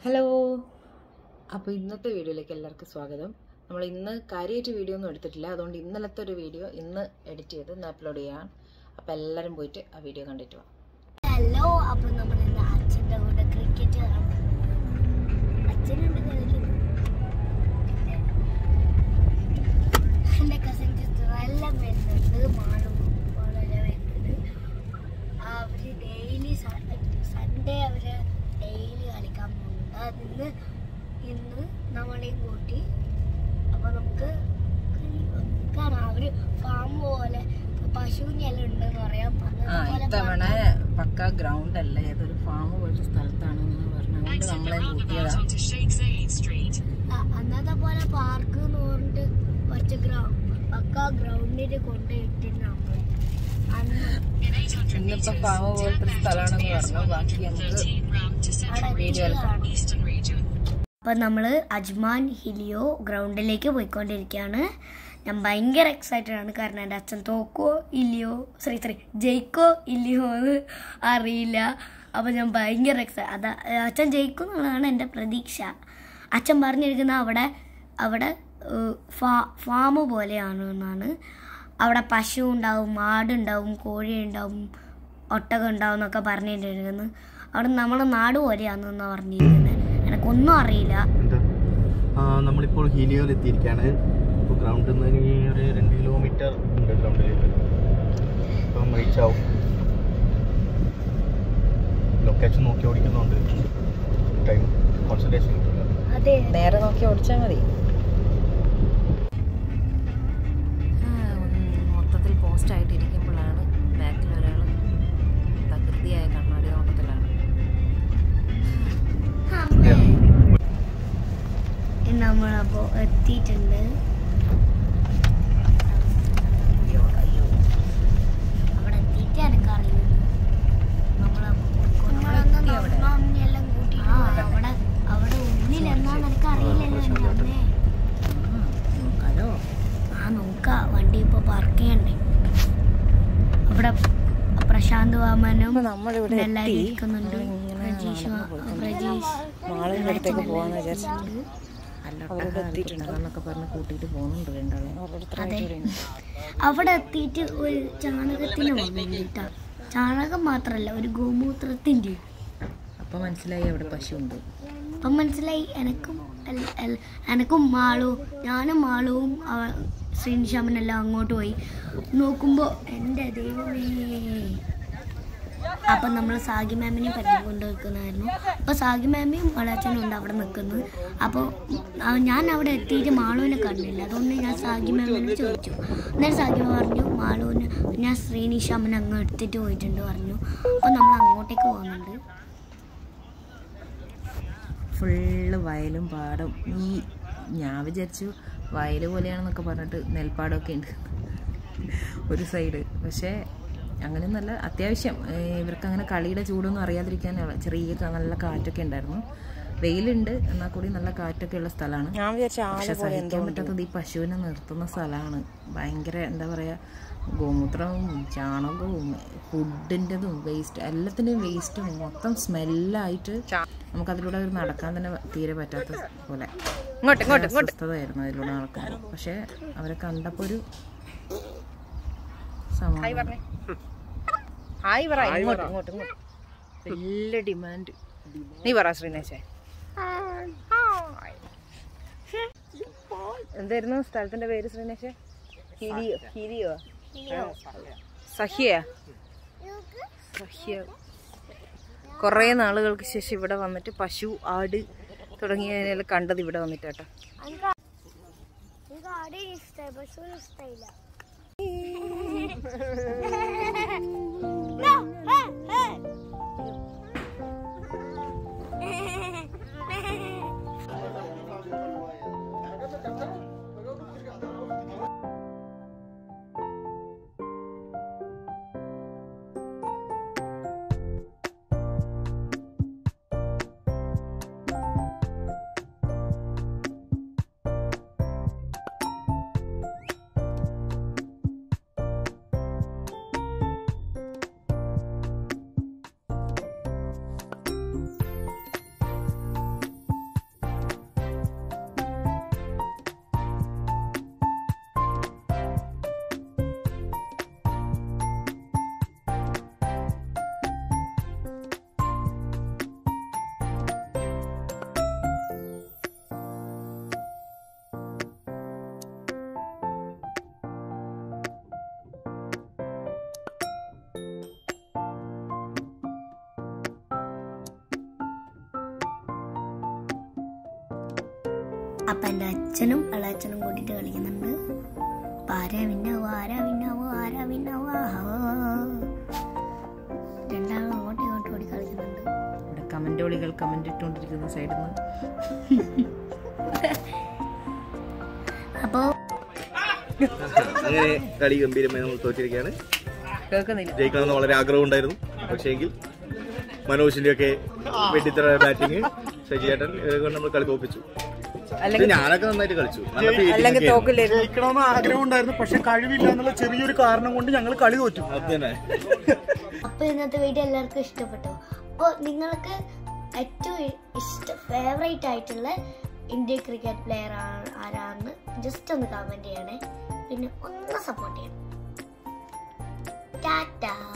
Hello അപ്പോൾ ഇന്നത്തെ വീഡിയോയിലേക്ക് എല്ലാവർക്കും സ്വാഗതം നമ്മൾ ഇന്ന് കാര്യമായിട്ട് വീഡിയോ ഒന്നും എടുത്തിട്ടില്ല അതുകൊണ്ട് ഇന്നലത്തെ ഒരു വീഡിയോ ഇന്ന് എഡിറ്റ് ചെയ്ത് ഇന്ന് അപ്ലോഡ് ചെയ്യാം അപ്പോൾ എല്ലാവരും പോയിട്ട് ആ വീഡിയോ കണ്ടിട്ട് വാ ഹലോ അപ്പൊ നമ്മൾ ഇന്ന് അച്ഛൻ്റെ കൂടെ ക്രിക്കറ്റ് കാണാൻ അച്ഛനുണ്ട് കളിക്കുന്നു പിന്നെ എൻ്റെ കസിൻ സിസ്റ്റർ എല്ലാം വരുന്നുണ്ട് മാളും വളരെ വരുന്നുണ്ട് അവര് ഡെയിലി സൺഡേ അവര് ഡെയിലി കളിക്കാൻ പോകുന്നുണ്ട് അതിന്ന് ഇന്ന് നമ്മളെയും കൂട്ടി അപ്പൊ നമുക്ക് കാണാം അവര് ഫാം പോലെ പശുവിനെല്ലാം ഉണ്ടെന്ന് പറയാം ആ ഇത്തവണ പക്ക ഗ്രൗണ്ട് അല്ല ഏതൊരു ഫാം പോലത്തെ സ്ഥലത്താണ് എന്ന് പറഞ്ഞുകൊണ്ട് നമ്മളെ കൂട്ടിയതാ ആ, അന്നത്തെ പോലെ പാർക്ക് എന്ന് പറഞ്ഞിട്ട് ഒറ്റ ഗ്രൗണ്ട് പക്ക ഗ്രൗണ്ടിൽ കൊണ്ടുപോയിട്ടുണ്ട് നമ്മള് അന്ന് ഇന്നിപ്പോ ഫാം പോലത്തെ ഒരു സ്ഥലമാണെന്ന് പറഞ്ഞു ബാക്കി നമുക്ക് വീഡിയോ അപ്പം നമ്മൾ അജ്മാൻ ഹിലിയോ ഗ്രൗണ്ടിലേക്ക് പോയിക്കൊണ്ടിരിക്കുകയാണ് ഞാൻ ഭയങ്കര എക്സൈറ്റഡ് ആണ് കാരണം എൻ്റെ അച്ഛൻ തോക്കോ ഇല്ലയോ സോറി സോറി ജയിക്കോ ഇല്ലയോ എന്ന് അറിയില്ല അപ്പം ഞാൻ ഭയങ്കര എക്സൈ അതാ അച്ഛൻ ജയിക്കും എന്നുള്ളതാണ് എൻ്റെ പ്രതീക്ഷ അച്ഛൻ പറഞ്ഞിരിക്കുന്ന അവിടെ അവിടെ ഏഹ്, ഫാ ഫാം പോലെയാണ് എന്നാണ് അവിടെ പശു ഉണ്ടാവും ആടുണ്ടാവും കോഴി ഉണ്ടാവും ഒട്ടകം ഉണ്ടാവും എന്നൊക്കെ പറഞ്ഞിട്ടിരിക്കുന്നു അവിടെ നമ്മുടെ നാട് പോലെയാണെന്നാണ് പറഞ്ഞിരിക്കുന്നത് എനക്കൊന്നും അറിയില്ല എന്താ ആ, നമ്മളിപ്പോൾ ഹീലിയോയിൽ എത്തിയിരിക്കുകയാണ് ഇപ്പോൾ ഗ്രൗണ്ടിൽ നിന്ന് ഇനി ഒരു രണ്ട് കിലോമീറ്റർ ഉണ്ട് ഗ്രൗണ്ടിലേക്ക് ഇപ്പം റീച്ച് ആവും ലൊക്കേഷൻ നോക്കി ഓടിക്കുന്നുണ്ട് ടൈം കോൺസെൻട്രേഷൻ കിട്ടില്ല അതെ നേരെ നോക്കി ഓടിച്ചാൽ മതി മൊത്തത്തിൽ പോസ്റ്റ് ആയിട്ടിരിക്കുമ്പോഴാണ് ബാക്കിൽ ഒരാൾ തകൃതിയായ കണ്ണാടി നോട്ടത്തിലാണ് നമ്മളപ്പോ എത്തിയിട്ടുണ്ട് അവിടെ എത്തിയിട്ട് എനിക്ക് അറിയുന്നു നമ്മളെല്ലാം കൂട്ടിയിട്ട് അവിടെ അവിടെ ഉള്ളിലെന്നാന്ന് എനിക്ക് അറിയില്ലല്ലോ എൻ്റെ അമ്മേ നോക്കാലോ ആ നോക്ക വണ്ടി ഇപ്പൊ പാർക്ക് ചെയ്യണ്ടേ അവിടെ പ്രശാന്ത് വാമനും നമ്മളിവിടെ എല്ലാവരും ഇരിക്കുന്നുണ്ട് ഇങ്ങനെ പ്രജീഷ് വാ- പ്രജീഷ് മാളിൻ്റെ അടുത്തേക്ക് പോകാന്ന് വിചാരിച്ചു അവരോട് എത്തിയിട്ടുണ്ട് എന്നൊക്കെ പറഞ്ഞ് കൂട്ടിയിട്ട് പോകുന്നുണ്ട് രണ്ടാളും അതെ അവിടെ എത്തിയിട്ട് ഒരു ചാണകത്തിന് വേണ്ടിട്ടാ ചാണകം മാത്രല്ല ഒരു ഗോമൂത്രത്തിന്റെ അപ്പൊ മനസ്സിലായി അവിടെ പശു ഉണ്ട് അപ്പം മനസ്സിലായി എനക്കും എൽ- എൽ- എനക്കും മാളും ഞാനും മാളുവും അവ- ശ്രീനിശാമനെല്ലാം അങ്ങോട്ട് പോയി നോക്കുമ്പോൾ എൻ്റെ ദൈവമേ അപ്പം നമ്മൾ സാഗി മാമിനെ പറ്റി കൊണ്ട് നിൽക്കുന്നതായിരുന്നു അപ്പോൾ സാഗി മാമിയും വളച്ചനും ഉണ്ട് അവിടെ നിൽക്കുന്നത് അപ്പോൾ ഞാൻ അവിടെ എത്തിയിട്ട് മാളുവിനെ കണ്ടില്ല അതുകൊണ്ട് ഞാൻ സാഗി മാമിനോട് ചോദിച്ചു അന്നേരം സാഗി മാം പറഞ്ഞു മാളുവിന് ഞാൻ ശ്രീനിശാമനെ അങ്ങ് എടുത്തിട്ട് പോയിട്ടുണ്ട് പറഞ്ഞു അപ്പോൾ നമ്മൾ അങ്ങോട്ടേക്ക് പോകുന്നുണ്ട് ഫുള്ള് വയലും പാടം ഈ ഞാൻ വിചാരിച്ചു വയൽ പോലെയാണെന്നൊക്കെ പറഞ്ഞിട്ട് നെൽപ്പാടമൊക്കെ ഉണ്ട് ഒരു സൈഡ് പക്ഷേ അങ്ങനെയൊന്നല്ല അത്യാവശ്യം ഏഹ് ഇവർക്ക് അങ്ങനെ കളിയുടെ ചൂടൊന്നും അറിയാതിരിക്കാൻ ചെറിയ ക- നല്ല കാറ്റൊക്കെ ഉണ്ടായിരുന്നു വെയിലുണ്ട് എന്നാൽ കൂടി നല്ല കാറ്റൊക്കെ ഉള്ള സ്ഥലമാണ് പക്ഷെ സഹിക്കാൻ പറ്റാത്തത് ഈ പശുവിനെ നിർത്തുന്ന സ്ഥലമാണ് ഭയങ്കര എന്താ പറയുക ഗോമൂത്രവും ചാണകവും ഫുഡിൻ്റെതും വേസ്റ്റ് എല്ലാത്തിൻ്റെയും വേസ്റ്റും മൊത്തം സ്മെല്ലായിട്ട് നമുക്ക് അതിലൂടെ ഒരു നടക്കാൻ തന്നെ തീരെ പറ്റാത്ത പോലെ അസ്വസ്ഥതയായിരുന്നു അതിലൂടെ നടക്കുമ്പോൾ പക്ഷെ അവരെ കണ്ടപ്പോൾ ഒരു സമാധാനം ഹായ് പറ ഇങ്ങോട്ട് ഇങ്ങോട്ട് ഇങ്ങോട്ട് വലിയ ഡിമാൻഡ് നീ പറ ശ്രീനേശേ എന്തായിരുന്നു സ്ഥലത്തിന്റെ പേര് ശ്രീനേശേ ഹിരിയോ ഹിരിയോ സഹ്യ സഹ്യ കുറേ നാളുകൾക്ക് ശേഷം ഇവിടെ വന്നിട്ട് പശു ആട് തുടങ്ങിയതിനെല്ലാം കണ്ടത് ഇവിടെ വന്നിട്ട് കേട്ടോ എനിക്ക് ആടെയും ഇഷ്ടമായി പക്ഷെ ഇഷ്ടമില്ല അപ്പം എൻ്റെ അച്ഛനും ഇളയച്ഛനും കൂട്ടിയിട്ട് കളിക്കുന്നുണ്ട് അപ്പൊ ആരാ വിന്നാവോ ആരാ വിന്നാവോ ആരാ വിന്നാവോ രണ്ടാളും അങ്ങോട്ടും ഇങ്ങോട്ടും ഓടി കളിക്കുന്നുണ്ട് ഇവിടെ കമന്റ് ഒളികൾ കമന്റ് ഇട്ടുകൊണ്ടിരിക്കുന്ന സൈഡിൽ നിന്ന് അപ്പോൾ അങ്ങനെ കളി ഗംഭീരമായി നമ്മൾ തോറ്റിരിക്കുകയാണ് കേൾക്കുന്നില്ല ജയിക്കണമെന്ന് വളരെ ആഗ്രഹം ഉണ്ടായിരുന്നു പക്ഷേ എങ്കിൽ മനോജിന്റെ ഒക്കെ വെട്ടിത്തറ ബാറ്റിങ് ശശിചേട്ടൻ ഇവരെ കൊണ്ട് നമ്മൾ കളി തോപ്പിച്ചു അല്ലെങ്കിൽ ഞാനൊക്കെ നന്നായിട്ട് കളിച്ചു നല്ല fielding അല്ലെങ്കിൽ ഒക്കെ ആയിരുന്നു. തോക്കില്ലായിരുന്നു ജയിക്കണമെന്ന് ആഗ്രഹം ഉണ്ടായിരുന്നു പക്ഷെ കഴിവില്ല എന്നുള്ള ചെറിയൊരു കാരണം കൊണ്ട് ഞങ്ങൾ കളി തോറ്റു അത് തന്നെ അപ്പോൾ ഇന്നത്തെ വീഡിയോ എല്ലാവർക്കും ഇഷ്ടപ്പെട്ടു അപ്പോൾ നിങ്ങൾക്ക് ഏറ്റവും ഇഷ്ട ഫേവറേറ്റ് ആയിട്ടുള്ള ഇന്ത്യ ക്രിക്കറ്റ് പ്ലെയർ ആരാന്ന് ജസ്റ്റ് ഒന്ന് കമൻറ്റ് ചെയ്യണേ പിന്നെ ഒന്ന് സപ്പോർട്ട് ചെയ്യണം ടാറ്റാ